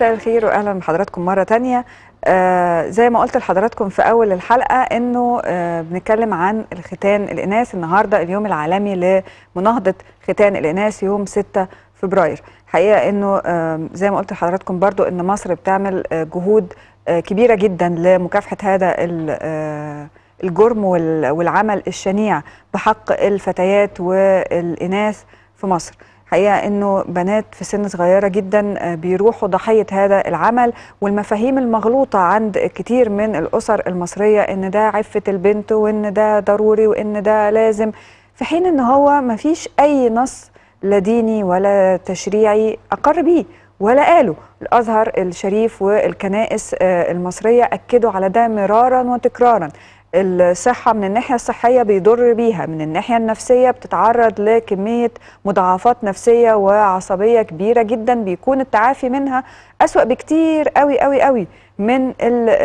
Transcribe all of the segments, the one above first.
مساء الخير واهلا بحضراتكم مره تانية آه زي ما قلت لحضراتكم في اول الحلقه انه آه بنتكلم عن الختان الاناث النهارده اليوم العالمي لمناهضه ختان الاناث يوم 6 فبراير حقيقه انه آه زي ما قلت لحضراتكم برضو ان مصر بتعمل آه جهود آه كبيره جدا لمكافحه هذا ال- الجرم وال- والعمل الشنيع بحق الفتيات والاناث في مصر حقيقه انه بنات في سن صغيره جدا بيروحوا ضحيه هذا العمل والمفاهيم المغلوطه عند كتير من الاسر المصريه ان ده عفه البنت وان ده ضروري وان ده لازم في حين ان هو ما فيش اي نص لا ديني ولا تشريعي اقر بيه ولا قالوا الازهر الشريف والكنائس المصريه اكدوا على ده مرارا وتكرارا الصحة من الناحية الصحية بيضر بيها من الناحية النفسية بتتعرض لكمية مضاعفات نفسية وعصبية كبيرة جدا بيكون التعافي منها أسوأ بكتير قوي قوي قوي من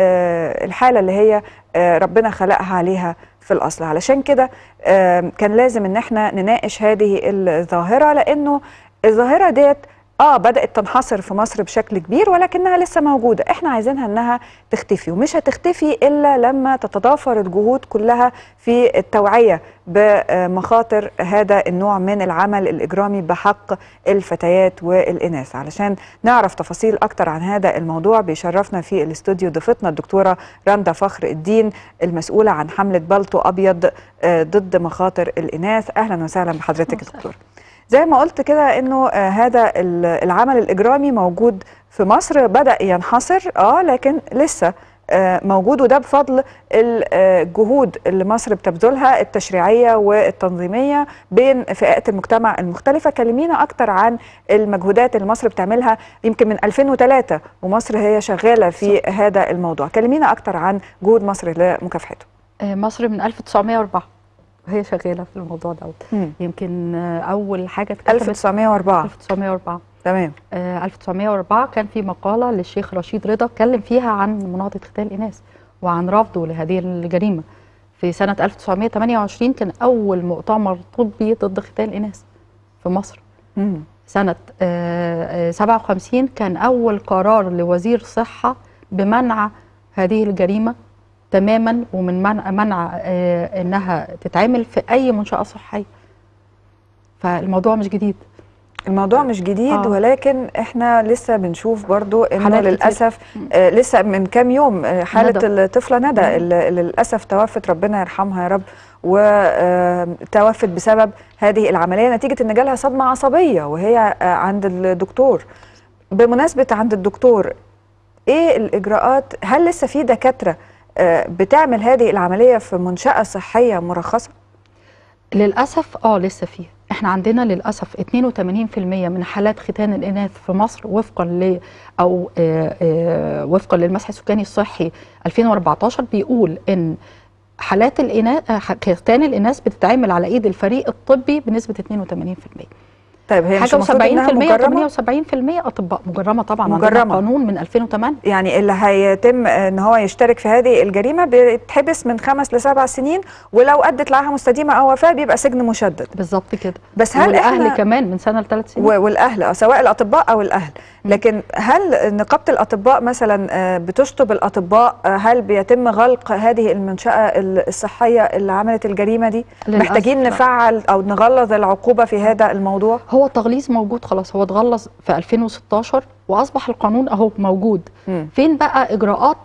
الحالة اللي هي ربنا خلقها عليها في الأصل علشان كده كان لازم ان احنا نناقش هذه الظاهرة لأنه الظاهرة ديت اه بدات تنحصر في مصر بشكل كبير ولكنها لسه موجوده احنا عايزينها انها تختفي ومش هتختفي الا لما تتضافر الجهود كلها في التوعيه بمخاطر هذا النوع من العمل الاجرامي بحق الفتيات والاناث علشان نعرف تفاصيل اكتر عن هذا الموضوع بيشرفنا في الاستوديو ضيفتنا الدكتوره رندا فخر الدين المسؤوله عن حمله بلطو ابيض ضد مخاطر الاناث اهلا وسهلا بحضرتك دكتوره زي ما قلت كده انه آه هذا العمل الاجرامي موجود في مصر بدا ينحصر اه لكن لسه آه موجود وده بفضل الجهود اللي مصر بتبذلها التشريعيه والتنظيميه بين فئات المجتمع المختلفه كلمينا اكتر عن المجهودات اللي مصر بتعملها يمكن من 2003 ومصر هي شغاله في صح. هذا الموضوع كلمينا اكتر عن جهود مصر لمكافحته مصر من 1904 هي شغاله في الموضوع دوت يمكن اول حاجه اتكتبت 1904 1904 تمام آه 1904 كان في مقاله للشيخ رشيد رضا اتكلم فيها عن مناهضه ختان الاناث وعن رفضه لهذه الجريمه في سنه 1928 كان اول مؤتمر طبي ضد ختان الاناث في مصر مم. سنه آه 57 كان اول قرار لوزير الصحه بمنع هذه الجريمه تماما ومن منع, منع آه انها تتعمل في اي منشاه صحيه فالموضوع مش جديد الموضوع مش جديد آه. ولكن احنا لسه بنشوف برضو انه للاسف آه لسه من كام يوم آه حاله ندى. الطفله ندى اللي للاسف توفت ربنا يرحمها يا رب وتوفت بسبب هذه العمليه نتيجه ان جالها صدمه عصبيه وهي آه عند الدكتور بمناسبه عند الدكتور ايه الاجراءات هل لسه في دكاتره بتعمل هذه العملية في منشأة صحية مرخصة؟ للأسف اه لسه فيه احنا عندنا للأسف 82% من حالات ختان الإناث في مصر وفقا ل أو آآ آآ وفقا للمسح السكاني الصحي 2014 بيقول إن حالات الإناث ختان الإناث بتتعمل على إيد الفريق الطبي بنسبة 82% طيب هي حاجه و70% 78% اطباء مجرمه طبعا مجرمه قانون من 2008 يعني اللي هيتم ان هو يشترك في هذه الجريمه بيتحبس من خمس لسبع سنين ولو ادت لها مستديمه او وفاه بيبقى سجن مشدد بالظبط كده بس هل والاهل احنا كمان من سنه لثلاث سنين والاهل سواء الاطباء او الاهل لكن هل نقابه الاطباء مثلا بتشطب الاطباء هل بيتم غلق هذه المنشاه الصحيه اللي عملت الجريمه دي محتاجين نفعل او نغلظ العقوبه في هذا الموضوع هو التغليظ موجود خلاص هو اتغلظ في 2016 واصبح القانون اهو موجود م. فين بقى اجراءات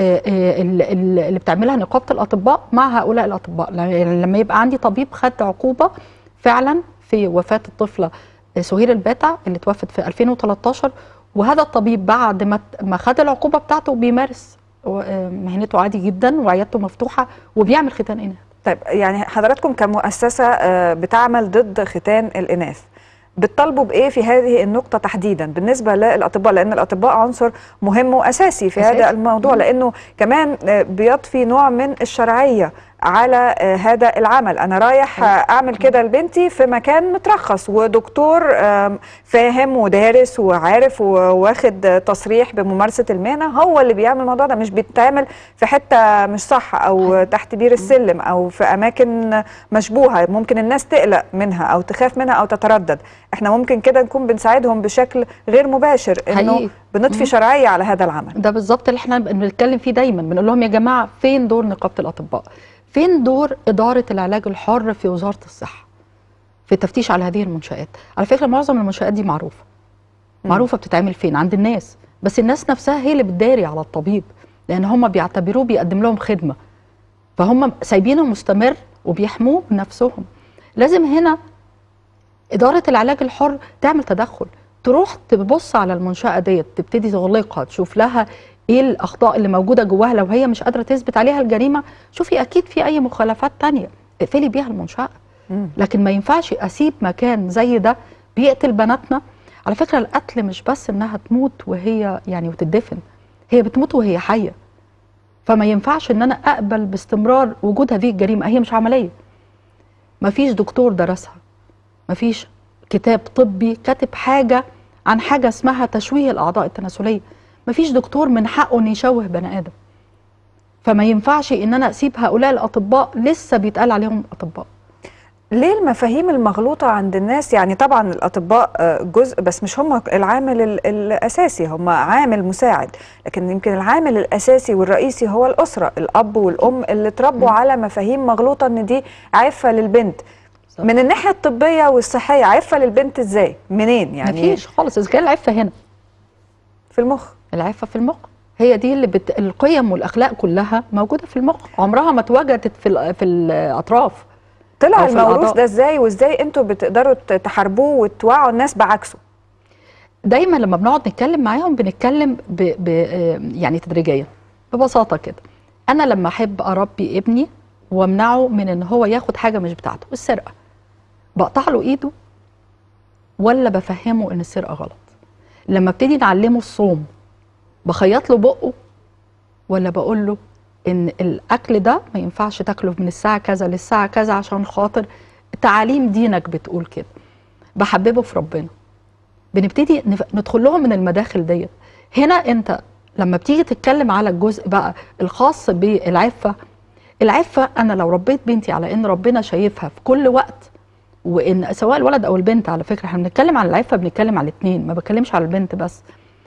اللي بتعملها نقابه الاطباء مع هؤلاء الاطباء يعني لما يبقى عندي طبيب خد عقوبه فعلا في وفاه الطفله سهير الباتع اللي توفت في 2013 وهذا الطبيب بعد ما ما خد العقوبه بتاعته بيمارس مهنته عادي جدا وعيادته مفتوحه وبيعمل ختان اناث طيب يعني حضراتكم كمؤسسه بتعمل ضد ختان الاناث بتطالبوا بايه في هذه النقطه تحديدا بالنسبه للاطباء لان الاطباء عنصر مهم واساسي في أساسي. هذا الموضوع لانه كمان بيضفي نوع من الشرعيه على آه، هذا العمل انا رايح آه، اعمل كده لبنتي في مكان مترخص ودكتور آم، فاهم ودارس وعارف وواخد آه، تصريح بممارسه المهنه هو اللي بيعمل الموضوع ده مش بيتعمل في حته مش صح او تحت بير السلم او في اماكن مشبوهه ممكن الناس تقلق منها او تخاف منها او تتردد احنا ممكن كده نكون بنساعدهم بشكل غير مباشر انه حقيقي. بنضفي مم. شرعيه على هذا العمل ده بالظبط اللي احنا بنتكلم فيه دايما بنقول لهم يا جماعه فين دور نقابه الاطباء؟ فين دور اداره العلاج الحر في وزاره الصحه؟ في التفتيش على هذه المنشات، على فكره معظم المنشات دي معروفه. مم. معروفه بتتعمل فين؟ عند الناس، بس الناس نفسها هي اللي بتداري على الطبيب لان هم بيعتبروه بيقدم لهم خدمه. فهم سايبينه مستمر وبيحموه بنفسهم. لازم هنا إدارة العلاج الحر تعمل تدخل تروح تبص على المنشأة ديت تبتدي تغلقها تشوف لها ايه الأخطاء اللي موجودة جواها لو هي مش قادرة تثبت عليها الجريمة شوفي أكيد في أي مخالفات تانية اقفلي بيها المنشأة مم. لكن ما ينفعش أسيب مكان زي ده بيقتل بناتنا على فكرة القتل مش بس إنها تموت وهي يعني وتدفن هي بتموت وهي حية فما ينفعش إن أنا أقبل باستمرار وجود هذه الجريمة هي مش عملية مفيش دكتور درسها مفيش كتاب طبي كاتب حاجة عن حاجة اسمها تشويه الأعضاء التناسلية مفيش دكتور من حقه إنه يشوه بني آدم فما ينفعش إن أنا أسيب هؤلاء الأطباء لسه بيتقال عليهم أطباء ليه المفاهيم المغلوطة عند الناس يعني طبعا الأطباء آه، جزء بس مش هم العامل ال- الأساسي هم عامل مساعد لكن يمكن العامل الأساسي والرئيسي هو الأسرة الأب والأم اللي اتربوا على مفاهيم مغلوطة إن دي عفة للبنت من الناحية الطبية والصحية عفة للبنت إزاي منين يعني مفيش خالص إذا كان العفة هنا في المخ العفة في المخ هي دي اللي بت... القيم والأخلاق كلها موجودة في المخ عمرها ما اتوجدت في ال... في الأطراف طلع أو في الموروث الأعضاء. ده إزاي وإزاي أنتوا بتقدروا ت- تحاربوه وتوعوا الناس بعكسه دايما لما بنقعد نتكلم معاهم بنتكلم ب... ب... آه، يعني تدريجيا ببساطه كده انا لما احب اربي ابني وامنعه من ان هو ياخد حاجه مش بتاعته السرقه بقطع له ايده ولا بفهمه ان السرقه غلط لما ابتدي نعلمه الصوم بخيط له بقه ولا بقول له ان الاكل ده ما ينفعش تاكله من الساعه كذا للساعه كذا عشان خاطر تعاليم دينك بتقول كده بحببه في ربنا بنبتدي نف- ندخل لهم من المداخل ديت هنا انت لما بتيجي تتكلم على الجزء بقى الخاص بالعفه العفه انا لو ربيت بنتي على ان ربنا شايفها في كل وقت وان سواء الولد او البنت على فكره احنا بنتكلم على العفه بنتكلم على الاثنين ما بتكلمش على البنت بس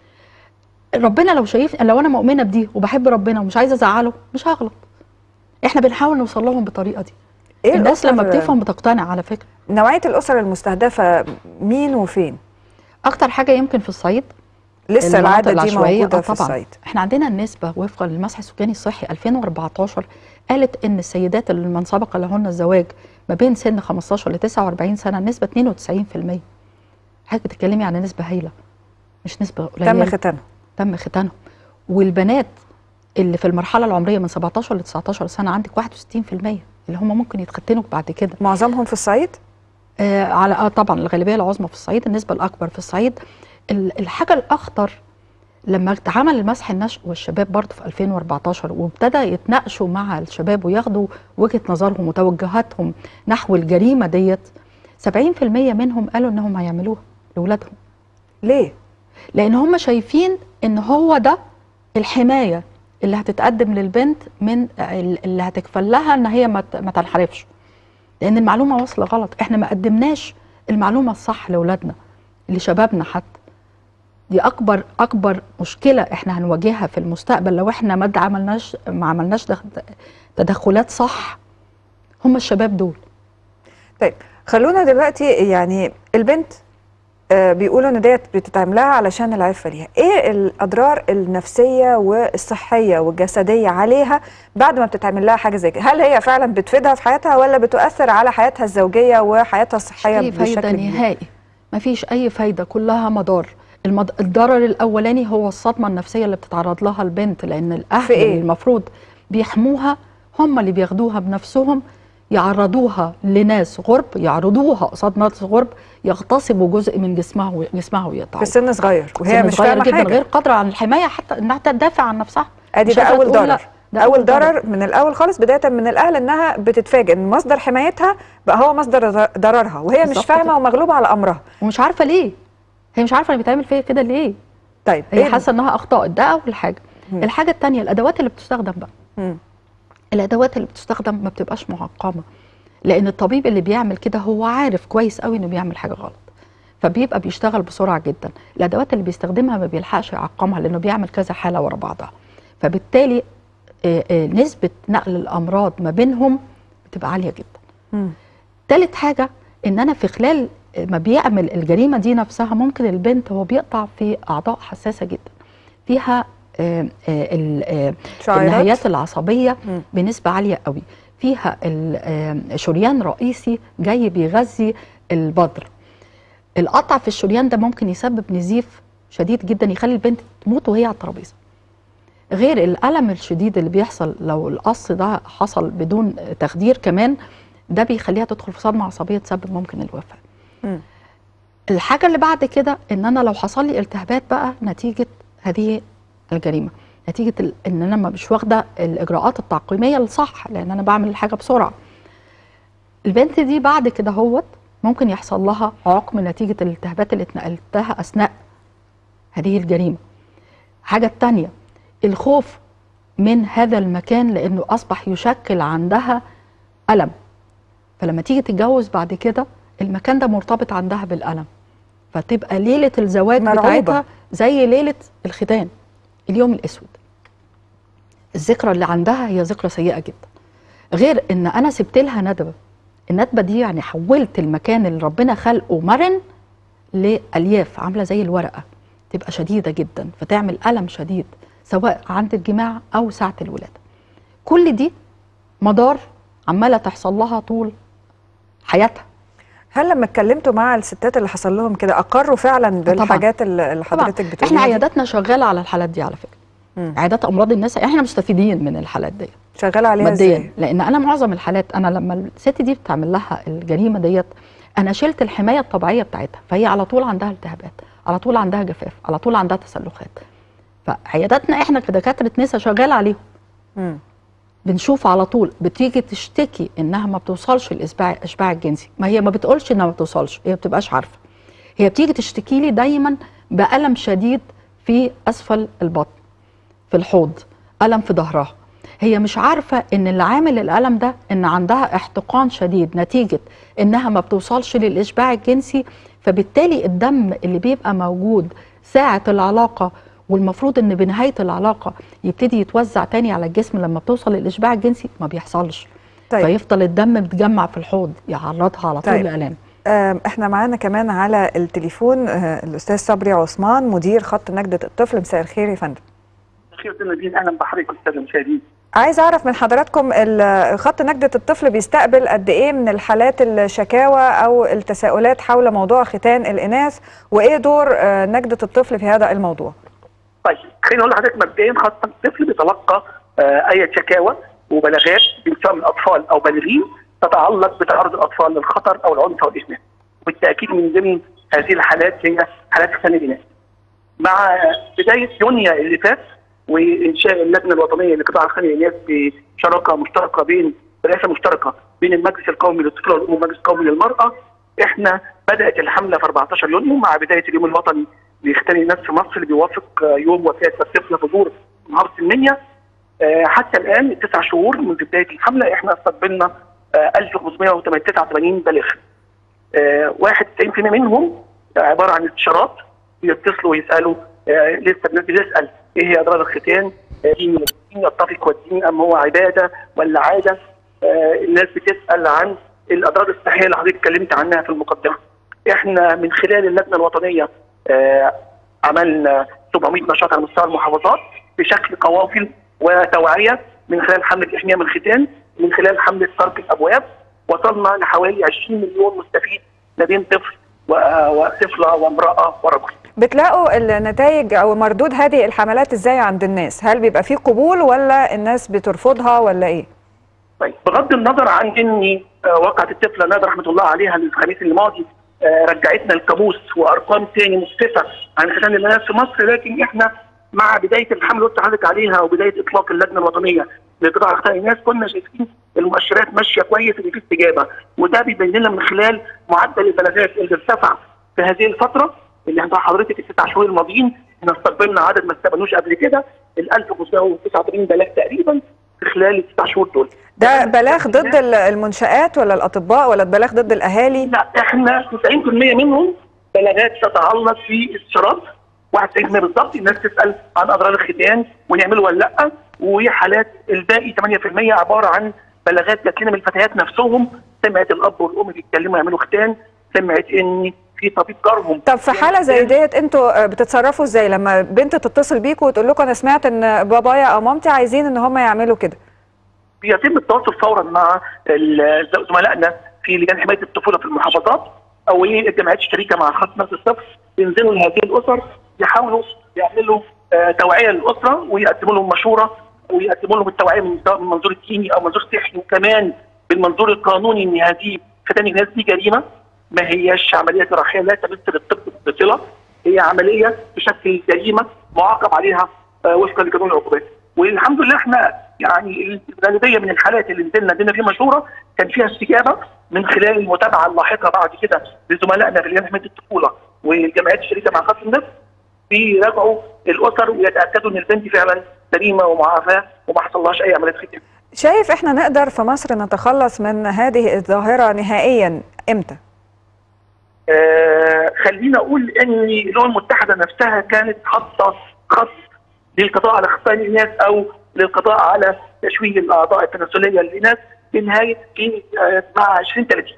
ربنا لو شايف لو انا مؤمنه بدي وبحب ربنا ومش عايزه ازعله مش هغلط احنا بنحاول نوصل لهم بالطريقه دي إيه الناس الأسر- لما بتفهم بتقتنع على فكره نوعية الأسر المستهدفة مين وفين اكتر حاجه يمكن في الصعيد لسه المناطق العادة دي العشوائية، موجودة آه في طبعا الصعيد احنا عندنا النسبة وفقا للمسح السكاني الصحي 2014 قالت ان السيدات اللي من سبق لهن الزواج ما بين سن 15 ل 49 سنة النسبة 92% حضرتك بتتكلمي عن نسبة هايلة مش نسبة قليلة تم ختانها تم ختانهم والبنات اللي في المرحلة العمرية من 17 ل 19 سنة عندك 61% اللي هم ممكن يتختنوا بعد كده معظمهم في الصعيد آه على آه طبعا الغالبيه العظمى في الصعيد النسبه الاكبر في الصعيد ال- الحاجه الاخطر لما اتعمل المسح النشء والشباب برضه في 2014 وابتدى يتناقشوا مع الشباب وياخدوا وجهه نظرهم وتوجهاتهم نحو الجريمه ديت 70% منهم قالوا انهم هيعملوها لاولادهم ليه؟ لان هم شايفين ان هو ده الحمايه اللي هتتقدم للبنت من ال- اللي هتكفل لها ان هي ما ت- ما تنحرفش لان المعلومه واصله غلط احنا ما قدمناش المعلومه الصح لاولادنا لشبابنا حتى دي اكبر اكبر مشكله احنا هنواجهها في المستقبل لو احنا ما عملناش ما عملناش دخ- تدخلات صح هم الشباب دول طيب خلونا دلوقتي يعني البنت آه، بيقولوا ان ديت بتتعمل لها علشان العفه ليها ايه الاضرار النفسيه والصحيه والجسديه عليها بعد ما بتتعمل لها حاجه زي كده هل هي فعلا بتفيدها في حياتها ولا بتؤثر على حياتها الزوجيه وحياتها الصحيه اي فايده بشكل كبير نهائي مفيش اي فايده كلها مضار المض... الضرر الاولاني هو الصدمه النفسيه اللي بتتعرض لها البنت لان الاهل في إيه؟ اللي المفروض بيحموها هم اللي بياخدوها بنفسهم يعرضوها لناس غرب يعرضوها قصاد ناس غرب يغتصبوا جزء من جسمها و- جسمها ويقطعوه في سن صغير وهي سن مش صغير فاهمه جدا حاجه غير قادره عن الحمايه حتى انها تدافع عن نفسها ادي مش ده قادرة اول تقول لا ضرر ده اول ضرر من الاول خالص بدايه من الاهل انها بتتفاجئ ان مصدر حمايتها بقى هو مصدر ض- ضررها وهي مش بالظبط فاهمه كده. ومغلوبه على امرها ومش عارفه ليه هي مش عارفه انا بيتعمل فيا كده ليه طيب هي إيه- حاسه انها اخطاء ده اول حاجه مم. الحاجه الثانيه الادوات اللي بتستخدم بقى مم. الادوات اللي بتستخدم ما بتبقاش معقمه لان الطبيب اللي بيعمل كده هو عارف كويس قوي انه بيعمل حاجه غلط فبيبقى بيشتغل بسرعه جدا الادوات اللي بيستخدمها ما بيلحقش يعقمها لانه بيعمل كذا حاله ورا بعضها فبالتالي آه، آه، نسبه نقل الامراض ما بينهم بتبقى عاليه جدا مم. تالت حاجة ان انا في خلال ما بيعمل الجريمة دي نفسها ممكن البنت هو بيقطع في اعضاء حساسة جدا فيها آه، آه، ال- آه، شعيرات النهايات العصبية مم. بنسبة عالية قوي فيها ال- آه، شريان رئيسي جاي بيغذي البذر القطع في الشريان ده ممكن يسبب نزيف شديد جدا يخلي البنت تموت وهي على الترابيزه غير الالم الشديد اللي بيحصل لو القص ده حصل بدون تخدير كمان ده بيخليها تدخل في صدمه عصبيه تسبب ممكن الوفاه مم. الحاجه اللي بعد كده ان انا لو حصل لي التهابات بقى نتيجه هذه الجريمه نتيجه ال- ان انا ما مش واخده الاجراءات التعقيميه الصح لان انا بعمل الحاجه بسرعه البنت دي بعد كده هوت ممكن يحصل لها عقم نتيجه الالتهابات اللي اتنقلتها اثناء هذه الجريمه حاجه التانية الخوف من هذا المكان لانه اصبح يشكل عندها الم فلما تيجي تتجوز بعد كده المكان ده مرتبط عندها بالالم فتبقى ليله الزواج مرعوبة. بتاعتها زي ليله الختان اليوم الاسود الذكرى اللي عندها هي ذكرى سيئه جدا غير ان انا سبت لها ندبه الندبه دي يعني حولت المكان اللي ربنا خلقه مرن لالياف عامله زي الورقه تبقى شديده جدا فتعمل الم شديد سواء عند الجماع او ساعه الولاده كل دي مدار عماله تحصل لها طول حياتها هل لما اتكلمتوا مع الستات اللي حصل لهم كده اقروا فعلا بالحاجات اللي اللي طبعا حضرتك بتقوليها احنا دي؟ عياداتنا شغاله على الحالات دي على فكره مم. عيادات امراض النساء احنا مستفيدين من الحالات دي شغاله عليها ماديا ازاي؟ لان انا معظم الحالات انا لما الست دي بتعمل لها الجريمه ديت انا شلت الحمايه الطبيعيه بتاعتها فهي على طول عندها التهابات على طول عندها جفاف على طول عندها تسلخات فعياداتنا احنا كدكاتره نساء شغاله عليهم مم. بنشوف على طول بتيجي تشتكي انها ما بتوصلش الاشباع الاشباع الجنسي ما هي ما بتقولش انها ما بتوصلش هي ما بتبقاش عارفه هي بتيجي تشتكي لي دايما بالم شديد في اسفل البطن في الحوض الم في ظهرها هي مش عارفه ان اللي عامل الالم ده ان عندها احتقان شديد نتيجه انها ما بتوصلش للاشباع الجنسي فبالتالي الدم اللي بيبقى موجود ساعه العلاقه والمفروض ان بنهايه العلاقه يبتدي يتوزع تاني على الجسم لما بتوصل للاشباع الجنسي ما بيحصلش طيب فيفضل الدم متجمع في الحوض يعرضها على طول طيب. لالام آم، احنا معانا كمان على التليفون آه، الاستاذ صبري عثمان مدير خط نجدة الطفل مساء الخير يا فندم خير الدين اهلا بحضرتك استاذ المشاهدين عايز اعرف من حضراتكم ال- خط نجدة الطفل بيستقبل قد ايه من الحالات الشكاوى او التساؤلات حول موضوع ختان الاناث وايه دور آه، نجدة الطفل في هذا الموضوع طيب خليني اقول لحضرتك مبدئيا خط الطفل بيتلقى آه اي شكاوى وبلاغات سواء من اطفال او بالغين تتعلق بتعرض الاطفال للخطر او العنف او الاهمال وبالتاكيد من ضمن هذه الحالات هي حالات ختان الاناث مع بدايه يونيو اللي فات وانشاء اللجنه الوطنيه لقطاع ختان الاناث بشراكه مشتركه بين رئاسه مشتركه بين المجلس القومي للطفل والام والمجلس القومي للمراه احنا بدات الحمله في 14 يونيو مع بدايه اليوم الوطني لختان الناس في مصر اللي بيوافق آه، يوم وفاه الطفله في دور محافظه المنيا آه، حتى الان تسع شهور من بدايه الحمله احنا استقبلنا آه، 1589 بالغ آه، 91% منهم عباره عن استشارات بيتصلوا ويسالوا آه، لسه الناس بتسال ايه هي اضرار الختان؟ آه، دين الدين يتفق والدين ام هو عباده ولا عاده؟ آه، الناس بتسال عن الاضرار الصحيه اللي حضرتك اتكلمت عنها في المقدمه. احنا من خلال اللجنه الوطنيه آه، عملنا 700 نشاط على مستوى المحافظات بشكل قوافل وتوعيه من خلال حمله احماء من الختان من خلال حمله ترك الابواب وصلنا لحوالي 20 مليون مستفيد ما بين طفل و- وطفله وامراه ورجل. بتلاقوا النتائج او مردود هذه الحملات ازاي عند الناس هل بيبقى في قبول ولا الناس بترفضها ولا ايه طيب بغض النظر عن ان آه، وقعت الطفله نادر رحمه الله عليها الخميس الماضي آه، رجعتنا الكابوس وارقام تاني مسففه عن ختان الناس في مصر لكن احنا مع بدايه الحمله اللي قلت لحضرتك عليها وبدايه اطلاق اللجنه الوطنيه لقطاع اختيار الناس كنا شايفين المؤشرات ماشيه كويس ان في استجابه وده بيبين لنا من خلال معدل البلاغات اللي ارتفع في هذه الفتره اللي عند حضرتك التسع شهور الماضيين احنا استقبلنا عدد ما استقبلوش قبل كده ال 1589 بلاغ تقريبا في خلال التسع شهور دول ده بلاغ ضد ال- المنشآت ولا الأطباء ولا بلاغ ضد الأهالي لا احنا 90% منهم بلاغات تتعلق باستشارات 91% بالظبط الناس تسال عن اضرار الختان ونعمله ولا لا وحالات الباقي 8% عباره عن بلاغات جات لنا من الفتيات نفسهم سمعت الاب والام بيتكلموا يعملوا ختان سمعت ان في طبيب جارهم طب في حالة زي ديت انتوا آه، بتتصرفوا ازاي لما بنت تتصل بيكوا وتقول لكم انا سمعت ان بابايا او مامتي عايزين ان هم يعملوا كده بيتم التواصل فورا مع ال- زملائنا في لجان حمايه الطفوله في المحافظات او ايه الجمعيات الشريكه مع خط نفس الصفر ينزلوا لهذه الاسر يحاولوا يعملوا آه، توعيه للاسره ويقدموا لهم مشوره ويقدموا لهم التوعيه من سواء من منظور الديني او منظور صحي وكمان بالمنظور القانوني ان هذه ختان الناس دي جريمه ما هياش عمليه جراحيه لا تمس للطب بصله هي عمليه بشكل جريمه معاقب عليها آه، وفقا لقانون العقوبات والحمد لله احنا يعني الغالبيه من الحالات اللي نزلنا ادينا فيها مشوره كان فيها استجابه من خلال المتابعه اللاحقه بعد كده لزملائنا في لجان حمايه الطفوله والجمعيات الشريكه مع خط النفس بيراجعوا الاسر ويتاكدوا ان البنت فعلا سليمه ومعافاه وما حصلهاش اي عمليه ختان. شايف احنا نقدر في مصر نتخلص من هذه الظاهرة نهائيا امتى آه خلينا اقول ان الامم المتحده نفسها كانت حاطه خط للقضاء على ختان الناس او للقضاء على تشويه الاعضاء التناسليه للناس بنهايه في آه مع 2030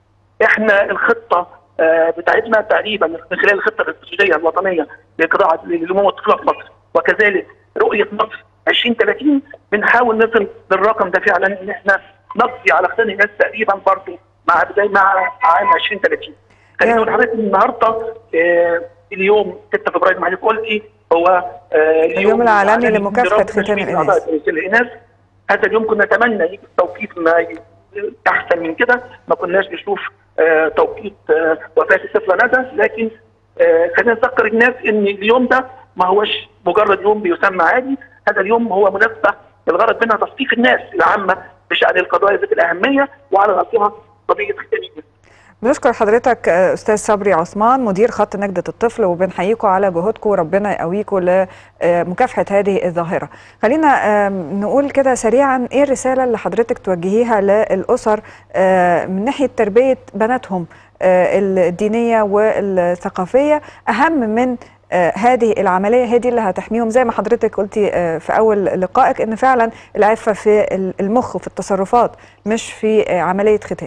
احنا الخطه آه بتاعتنا تقريبا من خلال الخطه الاستراتيجيه الوطنيه للقضاء على الامومه والطفوله في مصر وكذلك رؤيه مصر 2030 بنحاول نصل للرقم ده فعلا ان احنا نقضي على ختان الناس تقريبا برضه مع بدايه مع عام 2030 خليني اقول لحضرتك النهارده آه اليوم 6 فبراير ما حضرتك قلتي هو آه اليوم العالمي لمكافحة لرفع ختان تشويه الإناث. أعضاء التناسلية الاناث هذا اليوم كنا نتمنى يجي التوقيت ما ي- احسن من كده ما كناش نشوف آه توقيت آه وفاه الطفله ندى لكن آه خلينا نذكر الناس ان اليوم ده ما هوش مجرد يوم بيسمى عادي هذا اليوم هو مناسبه الغرض منها تثقيف الناس العامه بشان القضايا ذات الاهميه وعلى راسها قضيه ختان الناس بنشكر حضرتك آه، استاذ صبري عثمان مدير خط نجدة الطفل وبنحييكم على جهودكم وربنا يقويكم لمكافحة هذه الظاهرة خلينا آم، نقول كده سريعا ايه الرسالة اللي حضرتك توجهيها للأسر آه، من ناحية تربية بناتهم آه، الدينية والثقافية أهم من آه، هذه العملية هي دي اللي هتحميهم زي ما حضرتك قلتي آه، في أول لقائك إن فعلا العفة في المخ وفي التصرفات مش في آه، عملية ختان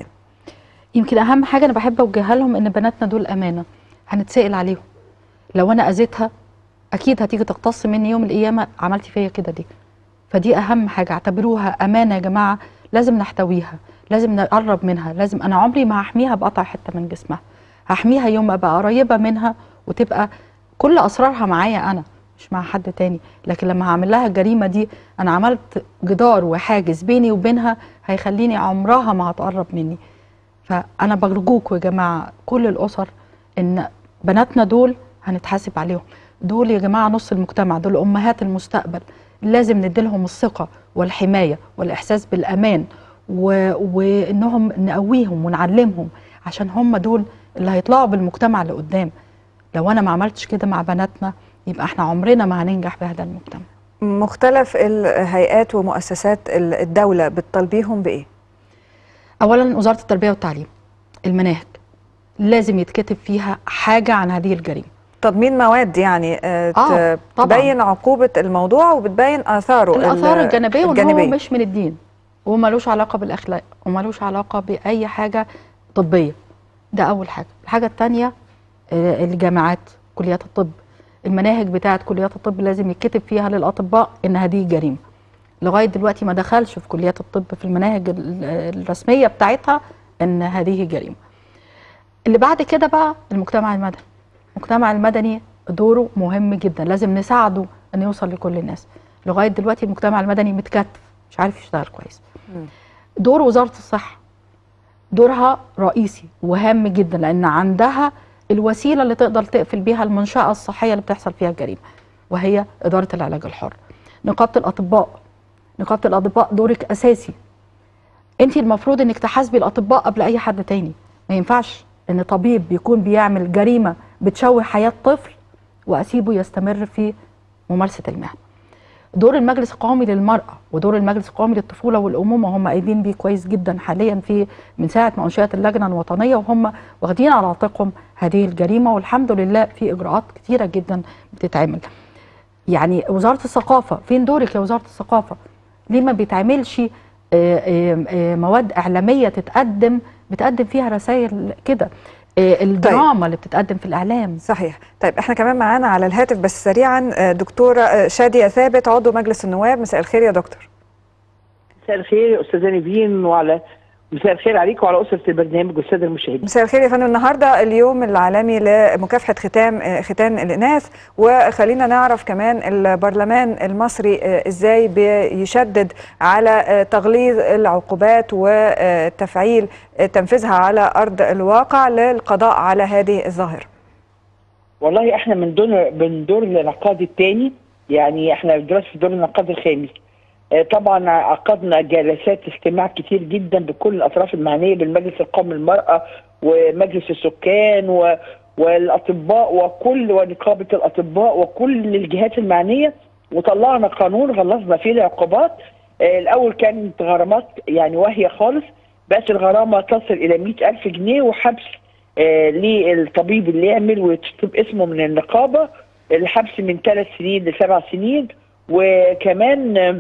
يمكن اهم حاجه انا بحب اوجهها لهم ان بناتنا دول امانه هنتسال عليهم لو انا اذيتها اكيد هتيجي تقتص مني يوم القيامه عملتي فيا كده دي فدي اهم حاجه اعتبروها امانه يا جماعه لازم نحتويها لازم نقرب منها لازم انا عمري ما هحميها بقطع حته من جسمها هحميها يوم ما ابقى قريبه منها وتبقى كل اسرارها معايا انا مش مع حد تاني لكن لما هعمل لها الجريمه دي انا عملت جدار وحاجز بيني وبينها هيخليني عمرها ما هتقرب مني فانا برجوكم يا جماعه كل الاسر ان بناتنا دول هنتحاسب عليهم دول يا جماعه نص المجتمع دول امهات المستقبل لازم نديلهم الثقه والحمايه والاحساس بالامان و... وانهم نقويهم ونعلمهم عشان هم دول اللي هيطلعوا بالمجتمع لقدام لو انا ما عملتش كده مع بناتنا يبقى احنا عمرنا ما هننجح بهذا المجتمع مختلف الهيئات ومؤسسات الدولة بتطالبيهم بإيه؟ اولا وزاره التربيه والتعليم المناهج لازم يتكتب فيها حاجه عن هذه الجريمه تضمين مواد يعني آه آه، ت- طبعاً. تبين عقوبة الموضوع وبتبين آثاره الاثار ال- الجانبيه وان هو مش من الدين وملوش علاقه بالاخلاق وملوش علاقه باي حاجه طبيه ده اول حاجه الحاجه الثانيه الجامعات كليات الطب المناهج بتاعه كليات الطب لازم يتكتب فيها للاطباء ان هذه جريمه لغايه دلوقتي ما دخلش في كليات الطب في المناهج ال- الرسميه بتاعتها ان هذه جريمه اللي بعد كده بقى المجتمع المدني المجتمع المدني دوره مهم جدا لازم نساعده ان يوصل لكل الناس لغايه دلوقتي المجتمع المدني متكتف مش عارف يشتغل كويس دور وزاره الصحه دورها رئيسي وهام جدا لان عندها الوسيله اللي تقدر تقفل بيها المنشاه الصحيه اللي بتحصل فيها الجريمه وهي اداره العلاج الحر نقابه الاطباء نقابه الاطباء دورك اساسي انت المفروض انك تحاسبي الاطباء قبل اي حد تاني ما ينفعش ان طبيب بيكون بيعمل جريمه بتشوه حياه طفل واسيبه يستمر في ممارسه المهنه دور المجلس القومي للمرأة ودور المجلس القومي للطفولة والأمومة هم قايدين بيه كويس جدا حاليا في من ساعة ما أنشئت اللجنة الوطنية وهم واخدين على عاتقهم هذه الجريمة والحمد لله في إجراءات كتيرة جدا بتتعمل يعني وزارة الثقافة فين دورك يا وزارة الثقافة ليه ما بيتعملش آه، آه، آه، مواد إعلامية تتقدم بتقدم فيها رسائل كده آه، الدراما اللي بتتقدم في الإعلام صحيح طيب احنا كمان معانا على الهاتف بس سريعا آه، دكتوره آه، شاديه ثابت عضو مجلس النواب مساء الخير يا دكتور مساء الخير يا استاذه نيفين وعلى مساء الخير عليك وعلى اسره البرنامج والساده المشاهدين. مساء الخير يا فندم النهارده اليوم العالمي لمكافحه ختام آه، ختان الاناث وخلينا نعرف كمان البرلمان المصري آه، ازاي بيشدد على آه، تغليظ العقوبات وتفعيل آه، تنفيذها على ارض الواقع للقضاء على هذه الظاهره. والله احنا من دور من دور النقاد الثاني يعني احنا دلوقتي في دور النقاد الخامس. آه، طبعا عقدنا جلسات استماع كتير جدا بكل الاطراف المعنيه بالمجلس القومي للمراه ومجلس السكان و والاطباء وكل ونقابه الاطباء وكل الجهات المعنيه وطلعنا قانون غلظنا فيه العقوبات آه، الاول كانت غرامات يعني واهيه خالص بقت الغرامه تصل الى 100000 جنيه وحبس آه، للطبيب اللي يعمل ويكتب اسمه من النقابه الحبس من ثلاث سنين لسبع سنين وكمان آه،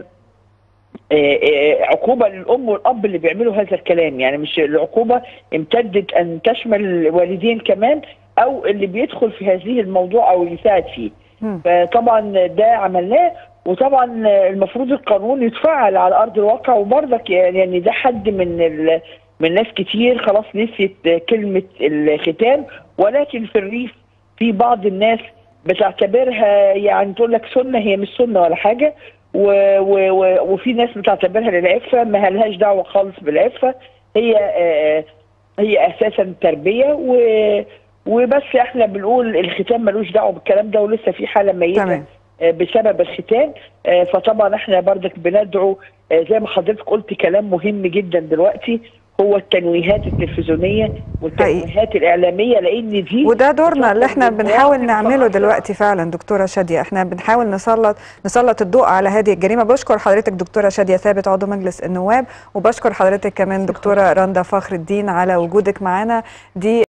آه، آه، عقوبه للام والاب اللي بيعملوا هذا الكلام يعني مش العقوبه امتدت ان تشمل الوالدين كمان او اللي بيدخل في هذه الموضوع او يساعد فيه مم. فطبعا ده عملناه وطبعا المفروض القانون يتفعل على ارض الواقع وبرضك يعني ده حد من ال... من ناس كتير خلاص نسيت كلمه الختام ولكن في الريف في بعض الناس بتعتبرها يعني تقول لك سنه هي مش سنه ولا حاجه و و و وفي ناس بتعتبرها للعفه ما لهاش دعوه خالص بالعفه هي آه هي اساسا تربيه و وبس احنا بنقول الختام ملوش دعوه بالكلام ده ولسه في حاله ميته تمام. آه، بسبب الختان آه، فطبعا احنا بردك بندعو آه، زي ما حضرتك قلت كلام مهم جدا دلوقتي هو التنويهات التلفزيونيه والتنويهات الاعلاميه لان دي وده دورنا اللي احنا بتوصل بنحاول للمواطن نعمله فقط. دلوقتي فعلا دكتوره شاديه احنا بنحاول نسلط نسلط الضوء على هذه الجريمه بشكر حضرتك دكتوره شاديه ثابت عضو مجلس النواب وبشكر حضرتك كمان دكتوره رندا فخر الدين على وجودك معنا دي